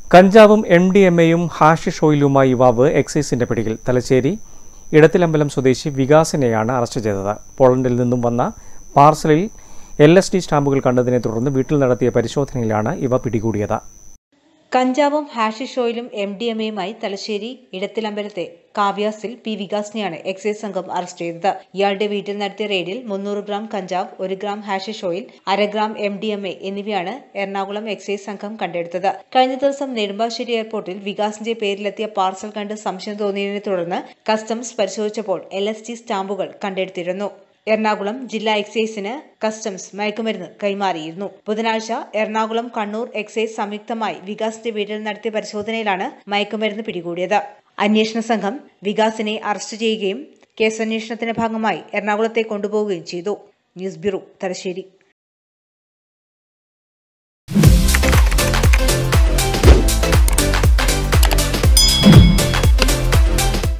കഞ്ചാവും M D M എയും hashish ഓയിലുമായി യുവാവ് എക്സൈസിന്റെ പിടിയിൽ തലശ്ശേരി ഇടത്തിലമ്പലം സ്വദേശി വികാസിനെയാണ് അറസ്റ്റ് ചെയ്തത് പോളണ്ടിൽ നിന്നും വന്ന പാർസലിൽ എൽ എസ് ഡി സ്റ്റാമ്പുകൾ കണ്ടതിനെ തുടർന്ന് വീട്ടിൽ നടത്തിയ പരിശോധനയിലാണ് ഇവ പിടികൂടിയത് കഞ്ചാവും ഹാഷിഷ് ഓയിലും എം ഡി എം എയുമായി തലശ്ശേരി ഇടത്തിലമ്പലത്തെ കാവ്യാസിൽ പി വികാസിനെയാണ് എക്സൈസ് സംഘം അറസ്റ്റ് ചെയ്തത് ഇയാളുടെ വീട്ടിൽ നടത്തിയ റെയ്ഡിൽ മുന്നൂറ് ഗ്രാം കഞ്ചാവ് ഒരു ഗ്രാം ഹാഷിഷ് ഓയിൽ അര gram M D M A എന്നിവയാണ് എറണാകുളം എക്സൈസ് സംഘം കണ്ടെടുത്തത് കഴിഞ്ഞ ദിവസം നെടുമ്പാശ്ശേരി എയർപോർട്ടിൽ വികാസിന്റെ പേരിലെത്തിയ പാർസൽ കണ്ട് സംശയം തോന്നിയതിനെ തുടർന്ന് കസ്റ്റംസ് പരിശോധിച്ചപ്പോൾ എൽ എസ് ടി സ്റ്റാമ്പുകൾ കണ്ടെടുത്തിരുന്നു എറണാകുളം ജില്ലാ എക്സൈസിന് കസ്റ്റംസ് മയക്കുമരുന്ന് കൈമാറിയിരുന്നു ബുധനാഴ്ച എറണാകുളം കണ്ണൂർ എക്സൈസ് സംയുക്തമായി വികാസിന്റെ വീട്ടിൽ നടത്തിയ പരിശോധനയിലാണ് മയക്കുമരുന്ന് പിടികൂടിയത് അന്വേഷണ സംഘം വികാസിനെ അറസ്റ്റ് ചെയ്യുകയും കേസന്വേഷണത്തിന്റെ ഭാഗമായി എറണാകുളത്തെ കൊണ്ടുപോവുകയും ചെയ്തു ന്യൂസ് ബ്യൂറോ തലശ്ശേരി